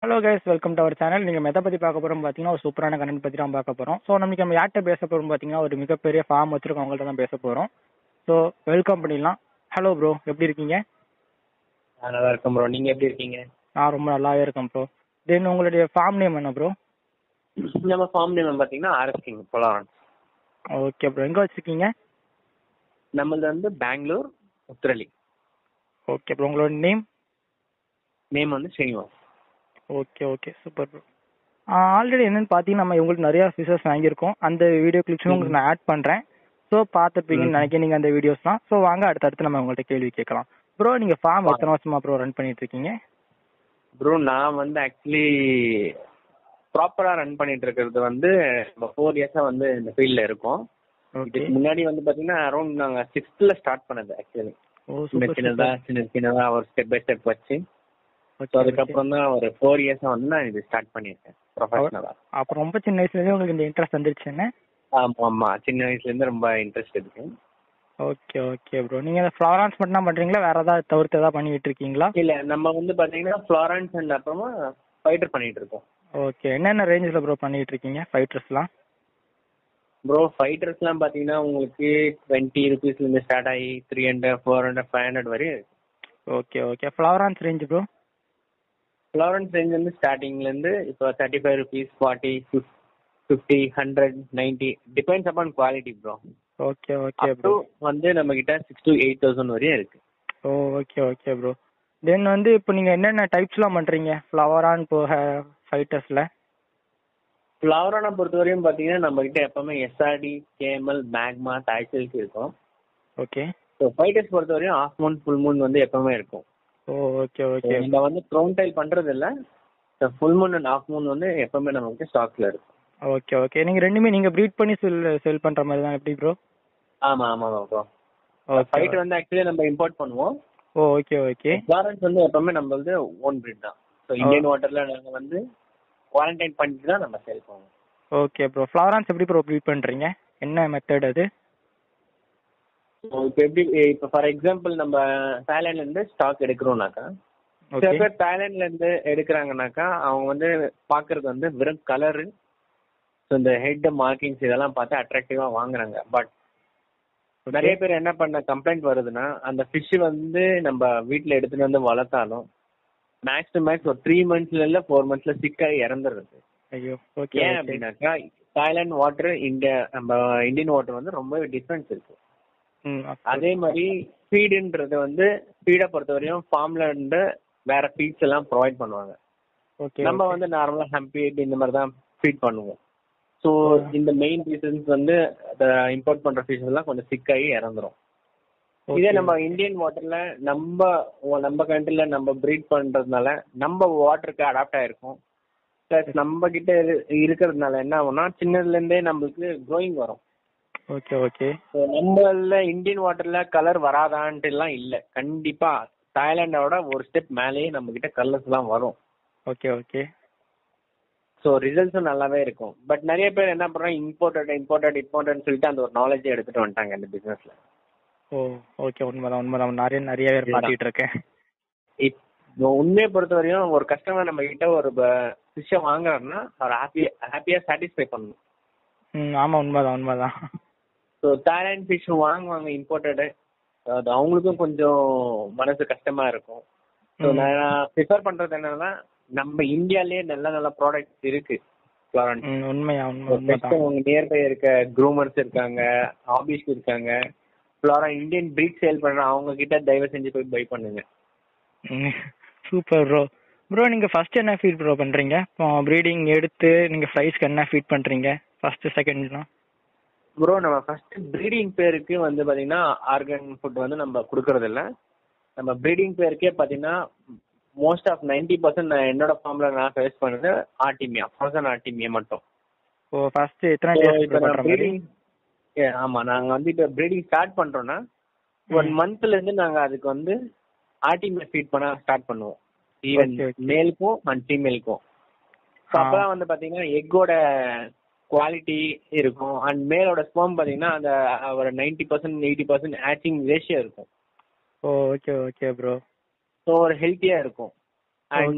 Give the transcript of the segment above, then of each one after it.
Hello guys welcome to our channel நீங்கள் எதை பற்றி பார்க்க போகிறோம் பார்த்தீங்கன்னா ஒரு சூப்பரான கண்டென்ட் பற்றி தான் பார்க்க போகிறோம் ஸோ நமக்கு நம்ம யார்கிட்ட பேச போகிறோம் பார்த்தீங்கன்னா ஒரு மிகப்பெரிய ஃபார்ம் வச்சிருக்கோம் அவங்கள்ட்ட தான் பேச போகிறோம் ஸோ வெல்கம் பண்ணிடலாம் ஹலோ ப்ரோ எப்படி இருக்கீங்க நான் நல்லா இருக்கேன் ப்ரோ நீங்க எப்படி இருக்கீங்க நான் ரொம்ப நல்லாவே இருக்கேன் ப்ரோ தென் உங்களுடைய ஃபார்ம் நேம் என்ன ப்ரோ நம்ம ஃபார்ம் நேம் பாத்தீங்கன்னா ஆர்எஸ் கிங் பொலாரன் ஓகே ப்ரோ எங்கே வச்சுருக்கீங்க நம்மளது வந்து பெங்களூர் உத்திரலி ஓகே ப்ரோ உங்களோட நேம் நேம் வந்து Srinivas okay okay super bro already என்னன்னு பார்த்தீங்கன்னா நம்ம உங்களுக்கு நிறைய ஃபிஷஸ் வாங்கியிருக்கோம் அந்த வீடியோ கிளிப்ஸும் உங்களுக்கு நான் ஆட் பண்ணுறேன் ஸோ பார்த்துருப்பீங்கன்னு நினைக்கிறேன் நீங்கள் அந்த வீடியோஸ்லாம் ஸோ வாங்க அடுத்தடுத்து நம்ம உங்கள்கிட்ட கேள்வி கேட்கலாம் ப்ரோ நீங்கள் ஃபார்ம் எத்தனை வருஷமா ப்ரோ ரன் பண்ணிட்டு இருக்கீங்க ப்ரோ நான் வந்து ஆக்சுவலி ப்ராப்பரா ரன் பண்ணிட்டு இருக்கிறது வந்து நம்ம ஃபோர் இயர்ஸா வந்து இந்த ஃபீல்ட்ல இருக்கோம் ஓகே இதுக்கு முன்னாடி வந்து பாத்தீங்கன்னா அரௌண்ட் நாங்க சிக்ஸ்த்ல ஸ்டார்ட் பண்ணது ஆக்சுவலி ஓ சின்ன சூப்பர் சின்னதா சின்ன சின்னதா ஒரு ஸ்டெப் பை ஸ்டெப் வச்சு ஸோ அதுக்கப்புறம் தான் ஒரு ஃபோர் இயர்ஸா வந்து நான் இது ஸ்டார்ட் பண்ணியிருக்கேன் ப்ரொஃபஷனலா அப்போ ரொம்ப சின்ன வயசுலேருந்தே உங்களுக்கு இந்த இன்ட்ரெஸ்ட் வந்துருச்சு என்ன ஆமா ஆமா சின்ன வயசுல இருந்து ரொம்ப இன்ட்ரெஸ்ட் இருக்கு ஓகே ஓகே ப்ரோ நீங்கள் இந்த ஃப்ளவரான்ஸ் மட்டும் தான் பண்ணுறீங்களா வேறு ஏதாவது தவிர்த்து ஏதாவது பண்ணிட்டு இருக்கீங்களா இல்ல நம்ம வந்து பாத்தீங்கன்னா ஃப்ளாரன்ஸ் அண்ட் அப்புறமா ஃபைட்டர் பண்ணிட்டு இருக்கோம் ஓகே என்னென்ன ரேஞ்சில் ப்ரோ பண்ணிட்டு இருக்கீங்க ஃபைட்டர்ஸ்லாம் ப்ரோ ஃபைட்டர்ஸ்லாம் பாத்தீங்கன்னா உங்களுக்கு டுவெண்ட்டி ருபீஸ்ல இருந்து ஸ்டார்ட் ஆகி three hundred four hundred five hundred வரையும் இருக்கு okay okay flowerhorns range bro flowerhorns range வந்து ஸ்டார்டிங்ல இருந்து இப்போ thirty five rupees forty fifty hundred ninety depends upon quality bro okay okay up bro to வந்து நம்ம கிட்ட சிக்ஸ் டு எயிட் தௌசண்ட் வரையும் இருக்கு oh okay okay bro then வந்து இப்போ நீங்கள் என்னென்ன டைப்ஸ்லாம் பண்ணுறீங்க ஃப்ளவரான் போக ஃபைட்டர்ஸில் ஃப்ளவரானை பொறுத்த வரையும் பாத்தீங்கன்னா நம்ம கிட்ட எப்பவுமே எஸ்ஆர்டி கேமல் மேக்மா டைசல்ஸ் இருக்கும் ஓகே ஸோ ஃபைட்டர்ஸ் பொறுத்த வரையும் ஆஃப் மூன் ஃபுல் மூன் வந்து எப்பவுமே இருக்கும் ஓ ஓகே ஓகே நம்ம வந்து க்ரௌன் டைல் பண்றது இல்ல full moon and half moon வந்து எப்பவுமே நமக்கு ஸ்டாக்ல இருக்கும் ஓகே ஓகே நீங்கள் ரெண்டுமே நீங்கள் ப்ரீட் பண்ணி செல் செல் பண்ணுற மாதிரி தான் எப்படி ப்ரோ ஆமா ஆமா ப்ரோ ஓகே ஃபைட் வந்து ஆக்சுவலி நம்ம இம்போர்ட் பண்ணுவோம் ஓ ஓகே ஓகே ஃப்ளாரன்ஸ் வந்து எப்பவுமே நம்ம வந்து ஓன் பிரீட் தான் ஸோ இந்தியன் வாட்டர்ல நாங்க வந்து குவாரண்டைன் பண்ணிட்டு தான் நம்ம சேல் பண்ணுவோம் ஓகே ப்ரோ ஃப்ளவரான்ஸ் எப்படி ப்ரோ ப்ரீட் பண்ணுறீங்க என்ன மெத்தட் அது ஸோ இப்போ எப்படி இப்போ ஃபார் எக்ஸாம்பிள் நம்ம தாய்லாண்ட்ல இருந்து ஸ்டாக் எடுக்கிறோம்னாக்கா சில ஓகே பேர் தாய்லாண்ட்ல இருந்து எடுக்கிறாங்கனாக்கா அவங்க வந்து பாக்குறது வந்து வெறும் கலரு ஸோ இந்த ஹெட் மார்க்கிங்ஸ் இதெல்லாம் பார்த்து அட்ராக்டிவா வாங்குறாங்க பட் நிறைய பேர் என்ன பண்ண கம்ப்ளைண்ட் வருதுன்னா அந்த ஃபிஷ் வந்து நம்ம வீட்ல எடுத்துட்டு வந்து வளர்த்தாலும் மேக்ஸ் டு மேக்ஸ் ஒரு த்ரீ மந்த்ஸ்ல இல்ல ஃபோர் மந்த்ஸ்ல சிக்காகி இறந்துடுறது ஐயோ ஓகே ஏன் ஓகே அப்படின்னாக்கா தாய்லாந்து வாட்டர் இந்தியா நம்ம இந்தியன் வாட்டர் வந்து ரொம்ப டிஃப்ரென்ஸ் இருக்கு ம் அதே மாதிரி ஃபீடுன்றது வந்து ஃபீடை பொறுத்த வரையும் ஃபார்ம்ல இருந்து வேற ஃபீட்ஸ் எல்லாம் ப்ரொவைட் பண்ணுவாங்க ஓகே நம்ம வந்து நார்மலா ஹம்பீட் இந்த மாதிரி தான் ஃபீட் பண்ணுவோம் ஸோ இந்த மெயின் ரீசன்ஸ் வந்து இம்போர்ட் பண்ற ஃபிஷ் எல்லாம் கொஞ்சம் சிக்காகி இறந்துரும் இதே நம்ம இந்தியன் வாட்டர்ல நம்ம நம்ம கண்ட்ரில நம்ம ப்ரீட் பண்றதுனால நம்ம வாட்டருக்கு அடாப்ட் ஆயிருக்கும் பிளஸ் நம்ம கிட்ட இரு- இருக்கிறதுனால என்ன ஆகும்னா சின்னதுல இருந்தே நம்மளுக்கு க்ரோயிங் வரும் ஓகே ஓகே So, நம்மள இந்தியன் வாட்டர்ல கலர் வராதான்ட்டு எல்லாம் இல்ல கண்டிப்பா தாய்லாண்டோட ஒரு ஸ்டெப் மேலேயே நம்ம கிட்ட கலர்ஸ் எல்லாம் வரும் ஓகே ஓகே ஸோ ரிசல்ட்ஸும் நல்லாவே இருக்கும் பட் நிறைய பேர் என்ன பண்றாங்க இம்போர்ட்டட் இம்போர்ட்டட் இம்போர்ட்டட்னு சொல்லிட்டு அந்த ஒரு நாலேஜ் எடுத்துட்டு வந்துட்டாங்க இந்த பிசினஸ்ல ஓ ஓகே உண்மைதான் உண்மைதான் நிறைய நிறைய பேர் இதுதான். பார்த்துட்டு இருக்கேன் இப்போ உண்மையை பொறுத்த வரையும் ஒரு கஸ்டமர் நம்ம கிட்ட ஒரு ஃபிஷ்ஷை வாங்குறாருன்னா அவர் ஹாப்பியா ஹாப்பியா சாட்டிஸ்ஃபை பண்ணணும் ம் ஆமாம் உண்மைதான் உண்மைதான் ஸோ தாய்லாந்து ஃபிஷ் வாங்குவாங்க இம்போர்ட்டடு அது அவங்களுக்கும் கொஞ்சம் மனசு கஷ்டமா இருக்கும் ஸோ ம். நான் ப்ரிஃபர் பண்றது என்னன்னா நம்ம இந்தியாலயே நல்ல நல்ல ப்ராடக்ட்ஸ் இருக்கு ஃப்ளாரன்ஸ் ம் உண்மையா உண்மை உண்மைதான் உங்க நியர்பை இருக்க க்ரூமர்ஸ் இருக்காங்க ஹாபிஸ் இருக்காங்க ஃப்ளாரா இந்தியன் பிரீட் சேல் பண்ற அவங்க கிட்ட தயவு செஞ்சு போய் பை பண்ணுங்க சூப்பர் ப்ரோ ப்ரோ நீங்க ஃபர்ஸ்ட் என்ன ஃபீட் ப்ரோ பண்றீங்க இப்போ ப்ரீடிங் எடுத்து நீங்க ஃப்ரைஸ்க்கு என்ன ஃபீட் பண்றீங்க ஃபர்ஸ்ட் செகண்ட்லாம் ப்ரோ நம்ம ஃபர்ஸ்ட் ப்ரீடிங் பேருக்கு வந்து பாத்தீங்கன்னா ஆர்கன் ஃபுட் வந்து நம்ம கொடுக்கறது இல்ல நம்ம ப்ரீடிங் பேருக்கே பாத்தீங்கன்னா மோஸ்ட் ஆஃப் நைன்டி பர்சன்ட் நான் என்னோட ஃபார்ம்ல நான் ஃபேஸ் பண்ணது ஆர்டிமியா ஃப்ரோசன் ஆர்டிமியா மட்டும் ஓ ஃபர்ஸ்ட் எத்தனை So, டேஸ் இப்ப பண்ற நான் மாதிரி breeding- ஏ, ஆமா நாங்க வந்து இப்ப ப்ரீடிங் ஸ்டார்ட் பண்றோம்னா ஒன் மந்த்ல இருந்து நாங்க அதுக்கு வந்து ஆர்டிமியா ஃபீட் பண்ண ஸ்டார்ட் பண்ணுவோம் ஈவன் Okay, okay. மேலுக்கும் அண்ட் ஃபீமேலுக்கும் ஆ. அப்பதான் வந்து பாத்தீங்கன்னா எக்கோட குவாலிட்டி இருக்கும் அண்ட் மேலோட ஸ்போம் பாத்தீங்கன்னா அந்த ஒரு ninety percent eighty percent hatching ratio இருக்கும் oh okay okay bro so ஒரு ஹெல்த்தியா இருக்கும் அண்ட்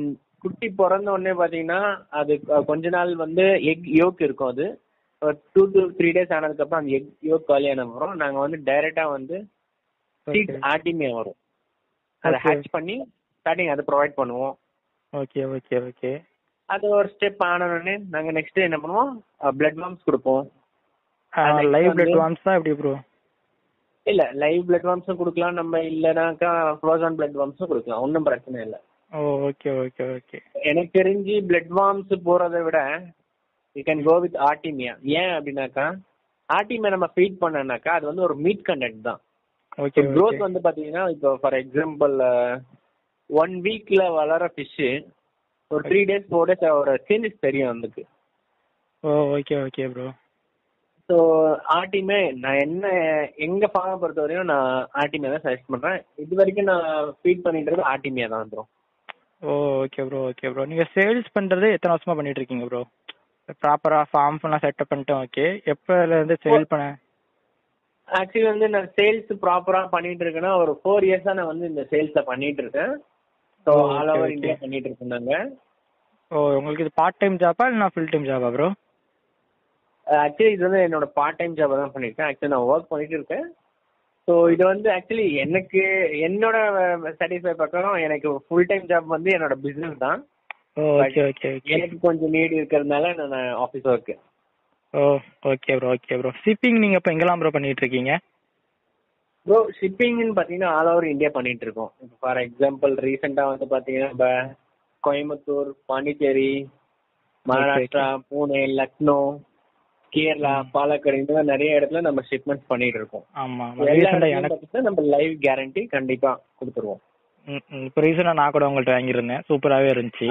குட்டி பிறந்த உடனே பாத்தீங்கன்னா அது கொ- கொஞ்ச நாள் வந்து எக் யோக் இருக்கும் அது டூ டு த்ரீ டேஸ் ஆனதுக்கு அப்புறம் அந்த எக் யோக் காலியான அப்புறம் நாங்க வந்து டைரக்டா வந்து சீட் ஓகே ஆர்டிமியா வரும் அதை Okay. ஹேட்ச் பண்ணி ஸ்டார்டிங் அதை ப்ரொவைட் பண்ணுவோம் ஓகே ஓகே ஓகே அது அது ஒரு ஸ்டெப் ஆன உடனே நாங்க நெக்ஸ்ட் என்ன பண்ணுவோம் பிளட் வார்ம்ஸ் கொடுப்போம் next லைவ் வந்து- பிளட் வார்ம்ஸ் தான் எப்படி ப்ரோ இல்ல லைவ் பிளட் வார்ம்ஸும் கொடுக்கலாம் நம்ம இல்லனாக்கா ஃப்ரோசன் பிளட் வார்ம்ஸும் கொடுக்கலாம் ஒன்றும் பிரச்சனை இல்லை ஓ ஓகே ஓகே ஓகே எனக்கு தெரிஞ்சு பிளட் வார்ம்ஸ் போறதை விட you can go with artemia ஏன் அப்படின்னாக்கா ஆர்டிமியா நம்ம ஃபீட் பண்ணனாக்கா அது வந்து ஒரு மீட் கண்டென்ட் தான் ஓகே growth ஓகே வந்து பாத்தீங்கன்னா இப்போ ஃபார் எக்ஸாம்பிள் ஒன் வீக்ல வளர ஃபிஷ் ஒரு த்ரீ டேஸ் ஃபோர் டேஸ் ஒரு சேஞ்சஸ் தெரியும் அதுக்கு oh okay okay bro so ஆர்டிமே நான் என்ன எங்க ஃபார்மை பொறுத்த வரையும் நான் ஆர்டிமியா தான் சஜஸ்ட் பண்றேன் இது வரைக்கும் நான் ஃபீட் பண்ணிட்டு இருக்கிறது ஆர்டிமியா தான் bro oh okay bro okay bro நீங்க சேல்ஸ் பண்றது எத்தனை வருஷமா பண்ணிட்டு இருக்கீங்க ப்ரோ ப்ராப்பரா ஃபார்ம் எல்லாம் செட்டப் பண்ணிட்டேன் ஓகே எப்பல இருந்து சேல் பண்ண ஆக்சுவலி வந்து நான் சேல்ஸ் ப்ராப்பரா பண்ணிட்டு இருக்கேன்னா ஒரு ஃபோர் இயர்ஸா நான் வந்து இந்த சேல்ஸ பண்ணிட்டு இருக்கேன் so Oh, all okay, over okay. India பண்ணிட்டு இருக்கோம் நாங்க ஓ உங்களுக்கு இது பார்ட் டைம் ஜாபா இல்ல ஃபுல் டைம் ஜாபா ப்ரோ ஆக்சுவலி இது வந்து என்னோட பார்ட் டைம் ஜாப் தான் பண்ணிருக்கேன் ஆக்சுவலி நான் ஒர்க் பண்ணிட்டு இருக்கேன் ஸோ இது வந்து ஆக்சுவலி எனக்கு என்னோட சாட்டிஸ்ஃபை பக்கம் எனக்கு ஃபுல் டைம் ஜாப் வந்து என்னோட பிசினஸ் தான் ஓ ஓகே ஓகே ஓகே எனக்கு கொஞ்சம் நீடு இருக்கிறதுனால நான் office work oh okay bro okay bro shipping நீங்க இப்போ எங்கெல்லாம் ப்ரோ பண்ணிட்டு இருக்கீங்க ப்ரோ ஷிப்பிங்னு பார்த்தீங்கன்னா ஆல் ஓவர் இந்தியா பண்ணிட்டு இருக்கோம் இப்போ ஃபார் எக்ஸாம்பிள் ரீசெண்டாக வந்து பார்த்தீங்கன்னா நம்ம கோயம்புத்தூர் பாண்டிச்சேரி மகாராஷ்டிரா பூனே லக்னோ கேரளா பாலக்காடு இந்த மாதிரி நிறைய இடத்துல நம்ம ஷிப்மெண்ட்ஸ் பண்ணிட்டு இருக்கோம் ஆமா எல்லா ரீசெண்டா இடத்துலயும் எனக்கு பார்த்தீங்கன்னா நம்ம லைவ் கேரண்டி கண்டிப்பா கொடுத்துருவோம் ம், ம், இப்போ ரீசெண்டா நான் கூட உங்கள்ட்ட வாங்கியிருந்தேன் சூப்பராகவே இருந்துச்சு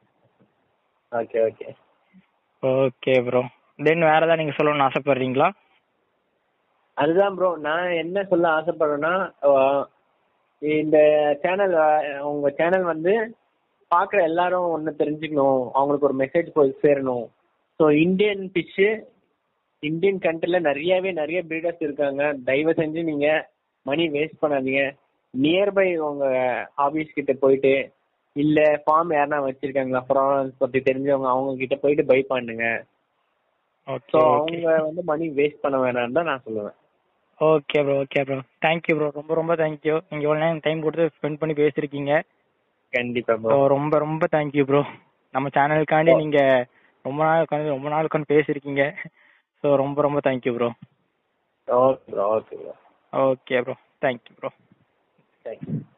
okay okay okay bro then வேற ஏதாவது நீங்க சொல்லணும்னு ஆசைப்படுறீங்களா அதுதான் ப்ரோ நான் என்ன சொல்ல ஆசைப்படுறேன்னா அஹ், இந்த சேனல் உங்க சேனல் வந்து பார்க்குற எல்லாரும் ஒன்று தெரிஞ்சுக்கணும் அவங்களுக்கு ஒரு மெசேஜ் போய் சேரணும் ஸோ இந்தியன் ஃபிஷ்ஷு இந்தியன் கண்ட்ரியில் நிறையவே நிறைய பிரீடர்ஸ் இருக்காங்க தயவு செஞ்சு நீங்க மணி வேஸ்ட் பண்ணாதீங்க நியர்பை உங்க ஆபீஸ் கிட்ட போயிட்டு இல்ல ஃபார்ம் யாருனா வச்சிருக்காங்களா ப்ரான்ஸ் பத்தி தெரிஞ்சவங்க அவங்க கிட்ட போயிட்டு பை பண்ணுங்க ஓகே ஸோ ஓகே அவங்க வந்து மணி வேஸ்ட் பண்ண வேணாம்னு தான் நான் சொல்லுவேன் okay bro okay bro thank you bro ரொம்ப ரொம்ப தேங்க்யூ நீங்க இவ்வளோ நேரம் டைம் கொடுத்து ஸ்பெண்ட் பண்ணி பேசியிருக்கீங்க கண்டிப்பா ஸோ ப்ரோ ரொம்ப ரொம்ப தேங்க்யூ ப்ரோ நம்ம சேனலுக்காண்டி நீங்க ரொம்ப நாள் உட்காந்து ரொம்ப நாள் உட்காந்து பேசியிருக்கீங்க ஸோ ரொம்ப ரொம்ப thank you bro okay bro okay bro okay bro thank you bro thank you